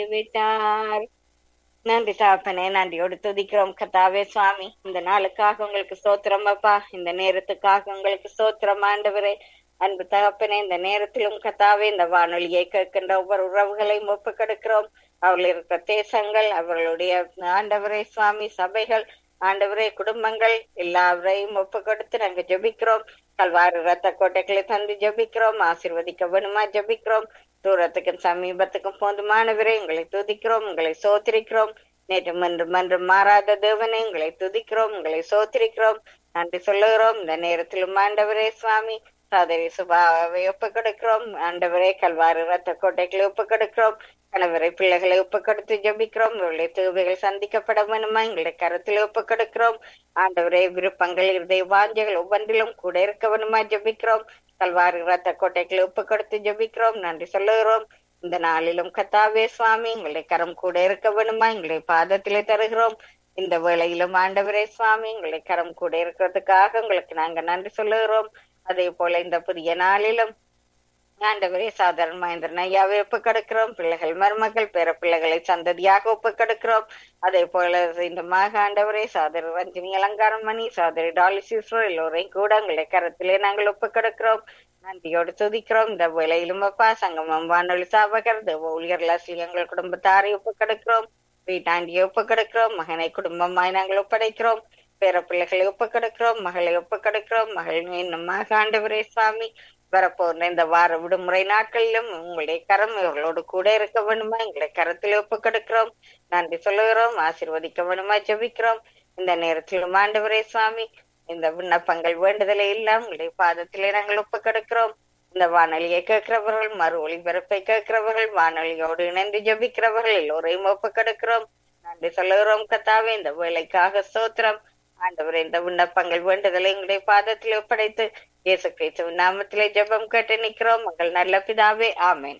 விட்டார் நன்றி தாப்பனே நன்றியோடு துதிக்கிறோம் கத்தாவே சுவாமி இந்த நாளுக்காக உங்களுக்கு சோத்திரம் அப்பா இந்த நேரத்துக்காக உங்களுக்கு சோத்திரம் ஆண்டவரே அன்பு தகப்பனே இந்த நேரத்திலும் கத்தாவே இந்த வானொலியை கேட்கின்ற ஒவ்வொரு உறவுகளையும் ஒப்பு கெடுக்கிறோம் அவர்கள் இருக்கிற தேசங்கள் அவர்களுடைய ஆண்டவரே சுவாமி சபைகள் ஆண்டவரே குடும்பங்கள் எல்லாவரையும் ஒப்பு கொடுத்து நாங்க ஜெபிக்கிறோம் கல்வாறு ரத்த கோட்டைகளை தந்து ஜெபிக்கிறோம் ஆசீர்வதிக்க வேணுமா ஜெபிக்கிறோம் தூரத்துக்கும் சமீபத்துக்கும் போதுமானவரே உங்களை துதிக்கிறோம் உங்களை சோத்திரிக்கிறோம் நேற்று மன்று மன்று மாறாத தேவனே உங்களை துதிக்கிறோம் உங்களை சோத்திரிக்கிறோம் நன்றி சொல்லுகிறோம் இந்த நேரத்திலும் ஆண்டவரே சுவாமி சோதரி சுபாவை ஒப்பு கொடுக்கிறோம் ஆண்டவரே கல்வாறு ரத்த கோட்டைகளை ஒப்பு கொடுக்கிறோம் கணவரை பிள்ளைகளை ஒப்பு கொடுத்து ஜபிக்கிறோம் இவருடைய தேவைகள் சந்திக்கப்பட வேணுமா எங்களுடைய கருத்தில் ஒப்பு கொடுக்கிறோம் ஆண்டவரே விருப்பங்கள் இருதய வாஞ்சைகள் ஒவ்வொன்றிலும் கூட இருக்க வேணுமா ஜபிக்கிறோம் கல்வாறு ரத்த கோட்டைகளை ஒப்பு கொடுத்து ஜபிக்கிறோம் நன்றி சொல்லுகிறோம் இந்த நாளிலும் கத்தாவே சுவாமி எங்களுடைய கரம் கூட இருக்க வேணுமா எங்களுடைய பாதத்திலே தருகிறோம் இந்த வேளையிலும் ஆண்டவரே சுவாமி எங்களுடைய கரம் கூட இருக்கிறதுக்காக உங்களுக்கு நாங்க நன்றி சொல்லுகிறோம் அதே போல இந்த புதிய நாளிலும் ஆண்டவரே சாதாரண மகேந்திரன் ஐயாவை ஒப்பு கொடுக்கிறோம் பிள்ளைகள் மருமகள் பேர பிள்ளைகளை சந்ததியாக ஒப்பு கொடுக்கிறோம் அதே போல இந்த மாக ஆண்டவரே சாதரி ரஞ்சினி அலங்காரம் மணி சாதரி டாலி சிஸ்ரோ எல்லோரையும் கூட உங்களை கரத்திலே நாங்கள் ஒப்பு கொடுக்கிறோம் நன்றியோடு துதிக்கிறோம் இந்த வேலையிலும் அப்பா சங்கமம் வானொலி சாபகர் தேவ ஊழியர் எங்கள் குடும்பத்தாரை ஒப்பு கொடுக்கிறோம் வீட்டாண்டியை ஒப்பு கொடுக்கிறோம் மகனை குடும்பமாய் நாங்கள் ஒப்படைக்கிறோம் பேர பிள்ளைகளை ஒப்பு கொடுக்கிறோம் மகளை ஒப்பு கொடுக்கிறோம் மகள் இன்னும் மக ஆண்டவரே சுவாமி வரப்போற இந்த வார விடுமுறை நாட்களிலும் உங்களுடைய கரம் இவர்களோடு கூட இருக்க வேணுமா எங்களை கரத்தில் ஒப்பு கொடுக்கிறோம் நன்றி சொல்லுகிறோம் ஆசீர்வதிக்க வேணுமா ஜபிக்கிறோம் இந்த நேரத்திலும் ஆண்டவரே சுவாமி இந்த விண்ணப்பங்கள் வேண்டுதலை எல்லாம் உங்களுடைய பாதத்திலே நாங்கள் ஒப்பு கொடுக்கிறோம் இந்த வானொலியை கேட்கிறவர்கள் மறு ஒளிபரப்பை கேட்கிறவர்கள் வானொலியோடு இணைந்து ஜபிக்கிறவர்கள் எல்லோரையும் ஒப்பு கொடுக்கிறோம் நன்றி சொல்லுகிறோம் கத்தாவே இந்த வேலைக்காக சோத்திரம் ஆண்டவரே இந்த விண்ணப்பங்கள் வேண்டுதலை உங்களுடைய பாதத்தில் ஒப்படைத்து இயேசு கிறிஸ்துவின் நாமத்திலே ஜெபம் கேட்டு நிக்கிறோம் உங்கள் நல்ல பிதாவே ஆமேன்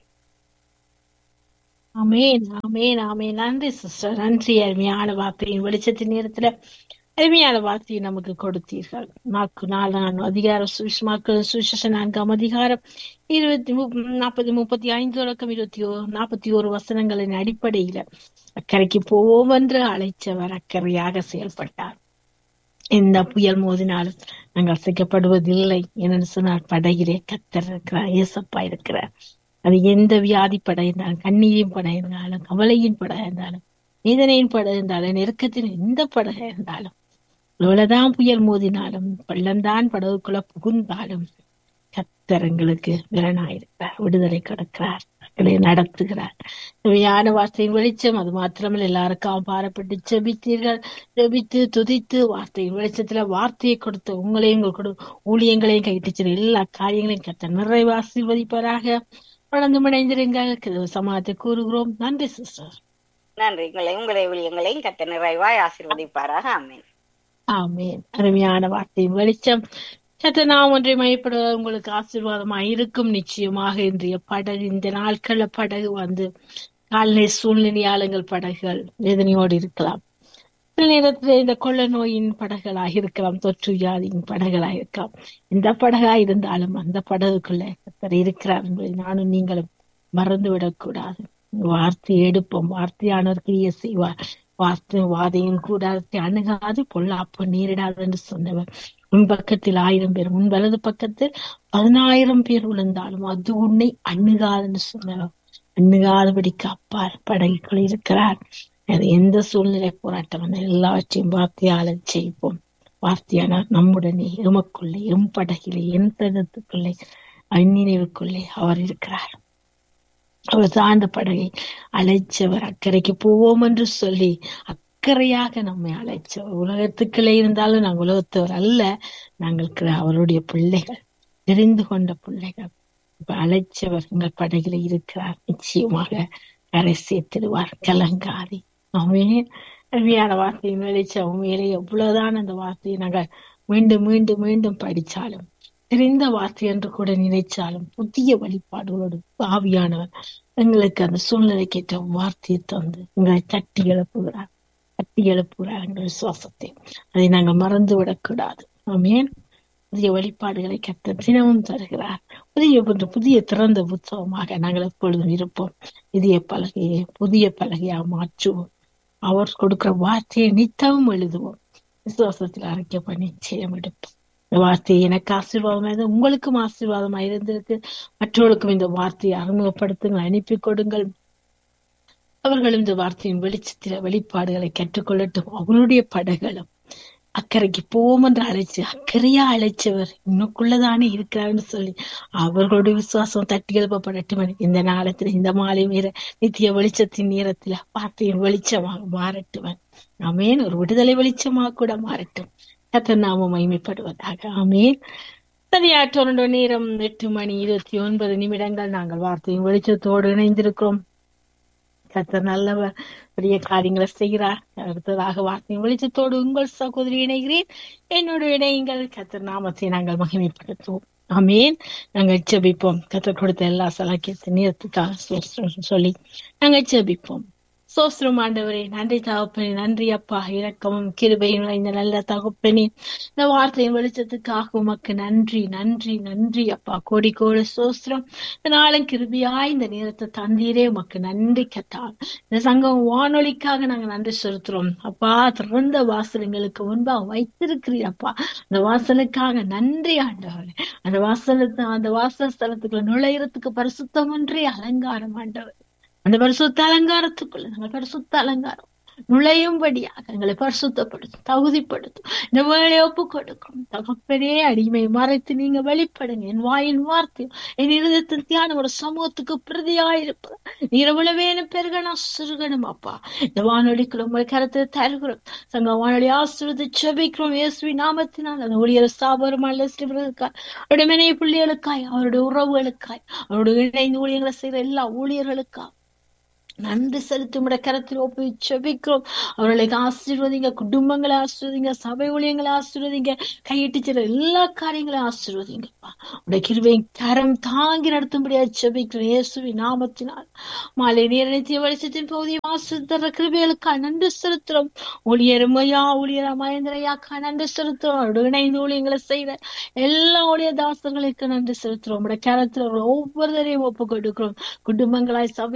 ஆமேன் ஆமேன் ஆமேன் நன்றி சிஸ்டர் நன்றி அருமையான வார்த்தையின் வெளிச்சத்தின் நேரத்துல அருமையான வார்த்தையை நமக்கு கொடுத்தீர்கள் நாக்கு நாலாம் அதிகாரம் சுவிஷ்மாக்கள் சுவிசேஷ நான்காம் அதிகாரம் இருபத்தி நாற்பது முப்பத்தி ஐந்து தொடக்கம் இருபத்தி ஓ நாற்பத்தி ஒரு வசனங்களின் அடிப்படையில அக்கறைக்கு போவோம் என்று அழைச்சவர் அக்கறையாக செயல்பட்டார் எந்த புயல் மோதினாலும் நாங்கள் அசைக்கப்படுவதில்லை என்று சொன்னார் படையிலே கத்தர் இருக்கிறார் ஏசப்பா இருக்கிறார் அது எந்த வியாதி படை இருந்தாலும் கண்ணீரின் படை இருந்தாலும் கவலையின் படை இருந்தாலும் வேதனையின் படை இருந்தாலும் நெருக்கத்தின் எந்த படை இருந்தாலும் எவ்வளவுதான் புயல் மோதினாலும் பள்ளம்தான் படகுக்குள்ள புகுந்தாலும் கத்தர் எங்களுக்கு விரணாயிருக்கிறார் விடுதலை கொடுக்கிறார் மக்களை நடத்துகிறார் உண்மையான வார்த்தையின் வெளிச்சம் அது மாத்திரமல்ல எல்லாருக்கும் பாரப்பட்டு செபித்தீர்கள் ஜெபித்து துதித்து வார்த்தையின் வெளிச்சத்துல வார்த்தையை கொடுத்த உங்களையும் உங்கள் கொடு ஊழியங்களையும் கைட்டு எல்லா காரியங்களையும் கத்த நிறைவு ஆசீர்வதிப்பாராக வளர்ந்து முனைந்திருங்கள் சமாதத்தை கூறுகிறோம் நன்றி சிஸ்டர் நன்றி உங்களை உங்களை ஊழியங்களையும் கத்த நிறைவாய் ஆசீர்வதிப்பாராக ஆமேன் ஆமேன் அருமையான வார்த்தையின் வெளிச்சம் சத்த நாம் ஒன்றை மையப்பட உங்களுக்கு ஆசீர்வாதமாக இருக்கும் நிச்சயமாக இன்றைய படகு இந்த நாட்கள்ல படகு வந்து கால்நிலை சூழ்நிலையாளங்கள் படகுகள் வேதனையோடு இருக்கலாம் சில நேரத்துல இந்த கொள்ள நோயின் படகுகளாக இருக்கலாம் தொற்று வியாதியின் படகுகளாக இருக்கலாம் எந்த படகா இருந்தாலும் அந்த படகுக்குள்ள கத்தர் இருக்கிறார் என்பதை நானும் நீங்களும் மறந்து விடக்கூடாது வார்த்தை எடுப்போம் வார்த்தையானவர் கிரிய செய்வார் வார்த்தை வாதையும் கூடாரத்தை அணுகாது பொல்லாப்பு நேரிடாது என்று சொன்னவர் உன் பக்கத்தில் ஆயிரம் பேர் உன் வலது பக்கத்தில் பதினாயிரம் பேர் விழுந்தாலும் அது உன்னை அணுகாதுன்னு சொன்னவர் அணுகாதபடிக்கு அப்பால் படகுகள் இருக்கிறார் அது எந்த சூழ்நிலை போராட்டம் அந்த எல்லாவற்றையும் வார்த்தையால செய்வோம் வார்த்தையான நம்முடனே எமக்குள்ளே எம் படகிலே என் தனத்துக்குள்ளே அந்நினைவுக்குள்ளே அவர் இருக்கிறார் அவர் சார்ந்த படகை அழைச்சவர் அக்கறைக்கு போவோம் என்று சொல்லி அக்கறையாக நம்மை அழைச்சவர் உலகத்துக்குள்ளே இருந்தாலும் நாங்கள் உலகத்தவர் அல்ல நாங்கள் அவருடைய பிள்ளைகள் தெரிந்து கொண்ட பிள்ளைகள் இப்ப அழைச்சவர் உங்கள் படகில இருக்கிறார் நிச்சயமாக கரை சேர்த்திடுவார் கலங்காதி அவன் அருமையான வார்த்தையின் வெளிச்சம் உண்மையிலே எவ்வளவுதான் அந்த வார்த்தையை நாங்கள் மீண்டும் மீண்டும் மீண்டும் படிச்சாலும் தெரிந்த வார்த்தை என்று கூட நினைச்சாலும் புதிய வழிபாடுகளோடு ஆவியானவர் எங்களுக்கு அந்த சூழ்நிலைக்கு ஏற்ற வார்த்தையை தந்து எங்களை தட்டி எழுப்புகிறார் தட்டி எழுப்புகிறார் எங்கள் விசுவாசத்தை அதை நாங்கள் மறந்து விடக்கூடாது ஆமேன் புதிய வெளிப்பாடுகளை கத்த தினமும் தருகிறார் புதிய புதிய புதிய திறந்த புத்தகமாக நாங்கள் எப்பொழுதும் இருப்போம் புதிய பலகையை புதிய பலகையா மாற்றுவோம் அவர் கொடுக்கிற வார்த்தையை நித்தமும் எழுதுவோம் விசுவாசத்தில் அரைக்க பண்ணி நிச்சயம் எடுப்போம் இந்த வார்த்தை எனக்கு ஆசீர்வாதமாக உங்களுக்கும் ஆசீர்வாதமாக இருந்திருக்கு மற்றவர்களுக்கும் இந்த வார்த்தையை அறிமுகப்படுத்துங்கள் அனுப்பி கொடுங்கள் அவர்களும் இந்த வார்த்தையின் வெளிச்சத்தில வெளிப்பாடுகளை கற்றுக்கொள்ளட்டும் அவருடைய படகளும் அக்கறைக்கு போவோம் என்று அழைச்சு அக்கறையா அழைச்சவர் இன்னுக்குள்ளதானே இருக்கிறார்னு சொல்லி அவர்களுடைய விசுவாசம் தட்டி எழுப்பப்படட்டும் இந்த நாளத்துல இந்த மாலை நேர நித்திய வெளிச்சத்தின் நேரத்துல வார்த்தையின் வெளிச்சமாக மாறட்டுவன் ஆமேன் ஒரு விடுதலை வெளிச்சமாக கூட மாறட்டும் கத்த நாம மகிமைப்படுவதாக ஆமேன் சரியாற்றோட நேரம் எட்டு மணி இருபத்தி ஒன்பது நிமிடங்கள் நாங்கள் வார்த்தையின் வெளிச்சத்தோடு இணைந்திருக்கிறோம் கத்தர் நல்லவர் பெரிய காரியங்களை செய்கிறார் அடுத்ததாக வார்த்தையின் வெளிச்சத்தோடு உங்கள் சகோதரி இணைகிறேன் என்னோட இணையுங்கள் கத்தர் நாமத்தை நாங்கள் மகிமைப்படுத்துவோம் அமேன் நாங்கள் ஜெபிப்போம் கத்தர் கொடுத்த எல்லா சலாக்கியத்தை நேரத்துக்காக சொல்லி நாங்கள் ஜெபிப்போம் சோஸ்திரம் ஆண்டவரே நன்றி தகப்பனே நன்றி அப்பா இரக்கமும் கிருபையும் இந்த நல்ல தகப்பனே இந்த வார்த்தையின் வெளிச்சத்துக்காக உமக்கு நன்றி நன்றி நன்றி அப்பா கோடி கோடி சோஸ்திரம் இந்த நாளும் கிருபியாய் இந்த நேரத்தை தந்தீரே உமக்கு நன்றி கத்தா இந்த சங்கம் வானொலிக்காக நாங்க நன்றி செலுத்துறோம் அப்பா திறந்த வாசலங்களுக்கு முன்பாக வைத்திருக்கிறீர் அப்பா அந்த வாசலுக்காக நன்றி ஆண்டவரே அந்த வாசலுக்கு அந்த வாசல் ஸ்தலத்துக்குள்ள நுழையறதுக்கு பரிசுத்தம் ஒன்றே அலங்காரம் ஆண்டவர் அந்த பரிசுத்த அலங்காரத்துக்குள்ள நாங்கள் பரிசுத்த அலங்காரம் நுழையும்படியாக எங்களை பரிசுத்தப்படுத்தும் தகுதிப்படுத்தும் இந்த வேலை ஒப்பு கொடுக்கும் தகப்பனே அடிமை மறைத்து நீங்க வெளிப்படுங்க என் வாயின் வார்த்தையும் என் இருதயத்தின் தியானம் ஒரு சமூகத்துக்கு பிரதியாயிருப்பது இரவுளவேன பெருகணும் சிறுகணும் அப்பா இந்த வானொலிக்குள்ள உங்களை கருத்தை தருகிறோம் சங்க வானொலி ஆசிரியத்தை செபிக்கிறோம் இயேசுவி நாமத்தினால் அந்த ஊழியர் ஸ்தாபரமான லெஸ்டிவர்களுக்காய் அவருடைய மனைவி பிள்ளைகளுக்காய் அவருடைய உறவுகளுக்காய் அவருடைய இணைந்து ஊழியர்களை செய்கிற எல்லா ஊழியர்களுக்காய் நன்றி செலுத்தும் கரத்தில் ஒப்பு செபிக்கிறோம் அவர்களை ஆசீர்வதிங்க குடும்பங்களை ஆசீர்வதிங்க சபை ஊழியங்களை ஆசீர்வதிங்க கையிட்டு செய்ற எல்லா காரியங்களையும் ஆசீர்வதிங்கப்பா உடைய கிருவை கரம் தாங்கி நடத்தும்படியா செபிக்கிறோம் இயேசுவி நாமத்தினால் மாலை நேரத்திய வெளிச்சத்தின் பகுதியை ஆசிர்தர கிருபைகளுக்கா நன்றி செலுத்துறோம் ஊழியருமையா ஊழியரா மகேந்திரையாக்கா நன்றி செலுத்துறோம் அவருடைய இணைந்து ஊழியங்களை செய்த எல்லா ஊழிய தாசர்களுக்கு நன்றி செலுத்துறோம் உடைய கரத்தில் ஒவ்வொருவரையும் ஒப்பு கொடுக்கிறோம் குடும்பங்களாய் சபை